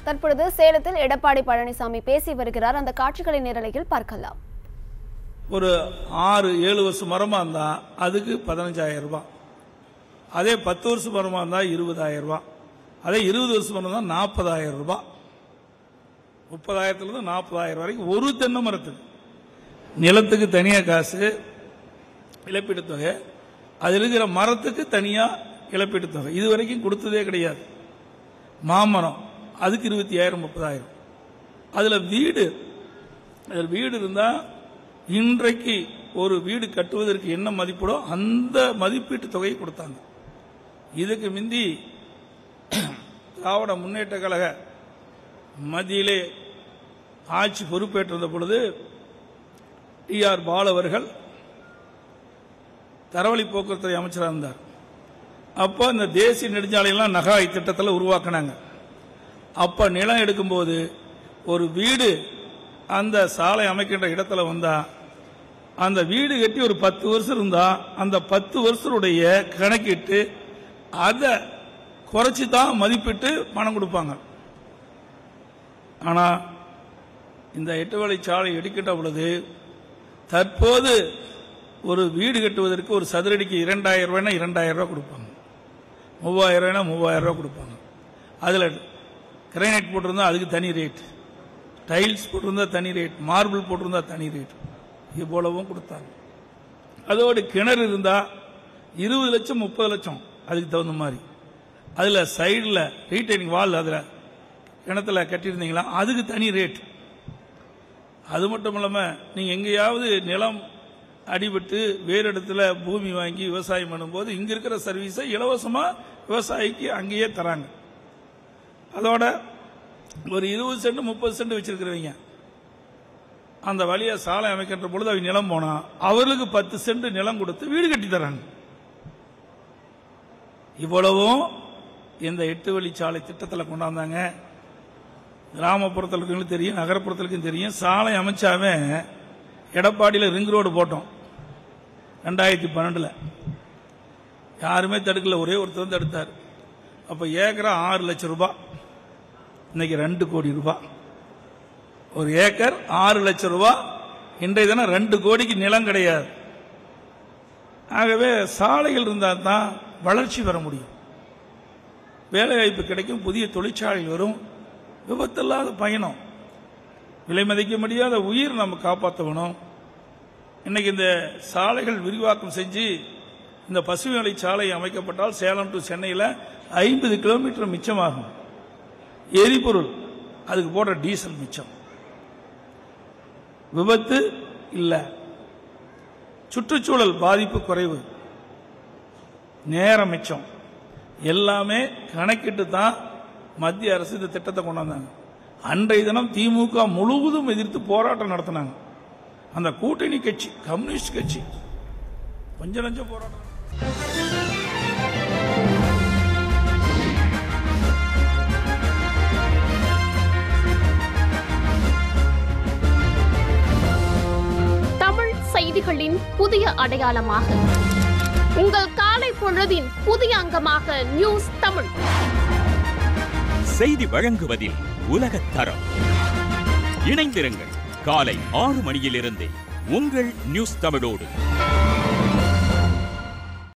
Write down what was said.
தற்பொழுது சேலத்தில் எடப்பாடி பழனிசாமி பேசி வருகிறார் அந்த காட்சிகளை நேரலையில் பார்க்கலாம் ஒரு ஆறு ஏழு வருஷம் மரமா இருந்தா அதுக்கு பதினஞ்சாயிரம் ரூபாய் அதே பத்து வருஷம் மரமா இருந்தா இருபதாயிரம் ரூபாய் அதே இருபது வருஷம் மரம் தான் நாற்பதாயிரம் ரூபாய் முப்பதாயிரத்துல இருந்து நாற்பதாயிரம் வரைக்கும் ஒரு தென்னை மரத்துக்கு நிலத்துக்கு தனியா காசு இழப்பீட்டு தொகை அதில் இருக்கிற மரத்துக்கு தனியா இழப்பீட்டு தொகை இது வரைக்கும் கொடுத்ததே கிடையாது மாமரம் அதுக்கு இருபத்தி ஆயிரம் முப்பதாயிரம் அதுல வீடு அதில் வீடு இருந்தா இன்றைக்கு ஒரு வீடு கட்டுவதற்கு என்ன மதிப்பிடோ அந்த மதிப்பீட்டு தொகையை கொடுத்தாங்க இதுக்கு முந்தி திராவிட முன்னேற்ற கழக மத்தியிலே ஆட்சி பொறுப்பேற்றிருந்த பொழுது டி ஆர் பால் அவர்கள் தரவழி போக்குவரத்துறை அமைச்சராக இருந்தார் அப்போ இந்த தேசிய நெடுஞ்சாலையெல்லாம் நகாய் திட்டத்தில் உருவாக்குனாங்க அப்ப நிலம் எடுக்கும்போது ஒரு வீடு அந்த சாலை அமைக்கின்ற இடத்துல வந்தா அந்த வீடு கட்டி ஒரு பத்து வருஷம் இருந்தா அந்த பத்து வருஷத்துடைய கணக்கிட்டு அதை குறைச்சி தான் மதிப்பிட்டு பணம் கொடுப்பாங்க ஆனா இந்த எட்டு வழிச்சாலை எடுக்கின்ற பொழுது தற்போது ஒரு வீடு கட்டுவதற்கு ஒரு சதுரடிக்கு இரண்டாயிரம் ரூபாய்னா இரண்டாயிரம் ரூபாய் கொடுப்பாங்க மூவாயிரம் ரூபாய்னா மூவாயிரம் ரூபாய் கொடுப்பாங்க அதில் கிரைனைட் போட்டிருந்தா அதுக்கு தனி ரேட் டைல்ஸ் போட்டிருந்தா தனி ரேட் மார்பிள் போட்டிருந்தா தனி ரேட் இவ்வளவும் கொடுத்தாங்க அதோடு கிணறு இருந்தா இருபது லட்சம் முப்பது லட்சம் அதுக்கு தகுந்த மாதிரி அதுல சைடில் ரீட்டைனிங் வால் அதுல கிணத்துல கட்டியிருந்தீங்களா அதுக்கு தனி ரேட் அது மட்டும் இல்லாம நீங்க எங்கேயாவது நிலம் அடிபட்டு வேறு இடத்துல பூமி வாங்கி விவசாயம் பண்ணும்போது இங்க இருக்கிற சர்வீஸை இலவசமா விவசாயிக்கு அங்கேயே தராங்க அதோட ஒரு இருபது சென்ட் முப்பது சென்ட் வச்சிருக்கிறவங்க அந்த வழியை சாலை அமைக்கின்ற பொழுது அவங்க நிலம் போனா அவர்களுக்கு பத்து சென்ட் நிலம் கொடுத்து வீடு கட்டி தராங்க இவ்வளவும் இந்த எட்டு வழி சாலை திட்டத்தில் கொண்டாந்தாங்க கிராமப்புறத்தில் இருக்கிறவங்களுக்கு தெரியும் நகரப்புறத்துக்கும் தெரியும் சாலை அமைச்சாவே எடப்பாடியில் ரிங் ரோடு போட்டோம் ரெண்டாயிரத்தி பன்னெண்டுல யாருமே தடுக்கல ஒரே ஒருத்தர் வந்து தடுத்தார் அப்ப ஏக்கரா ஆறு லட்சம் ரூபாய் இன்னைக்கு ரெண்டு கோடி ரூபாய் ஒரு ஏக்கர் ஆறு லட்சம் ரூபாய் இன்றைய தினம் ரெண்டு கோடிக்கு நிலம் கிடையாது ஆகவே சாலைகள் இருந்தால் தான் வளர்ச்சி பெற முடியும் வேலைவாய்ப்பு கிடைக்கும் புதிய தொழிற்சாலைகள் வரும் விபத்தில்லாத பயணம் விலை மதிக்க முடியாத உயிர் நம்ம காப்பாற்றணும் இன்னைக்கு இந்த சாலைகள் விரிவாக்கம் செஞ்சு இந்த பசுமை சாலை அமைக்கப்பட்டால் சேலம் டு சென்னையில் ஐம்பது கிலோமீட்டர் மிச்சமாகும் எரிபொருள் அதுக்கு போடுற டீசல் மிச்சம் விபத்து இல்ல சுற்றுச்சூழல் பாதிப்பு குறைவு நேரம் மிச்சம் எல்லாமே கணக்கிட்டு தான் மத்திய அரசு இந்த திட்டத்தை கொண்டு வந்தாங்க அன்றைய தினம் திமுக முழுவதும் எதிர்த்து போராட்டம் நடத்தினாங்க அந்த கூட்டணி கட்சி கம்யூனிஸ்ட் கட்சி கொஞ்சம் நஞ்சம் போராட்டம் தமிழ் செய்திகளின் புதிய அடையாளமாக உங்கள் காலை பொழுதின் புதிய அங்கமாக நியூஸ் தமிழ் செய்தி வழங்குவதில் உலகத் தரம் இணைந்திருங்கள் காலை ஆறு மணியிலிருந்தே உங்கள் நியூஸ் தமிழோடு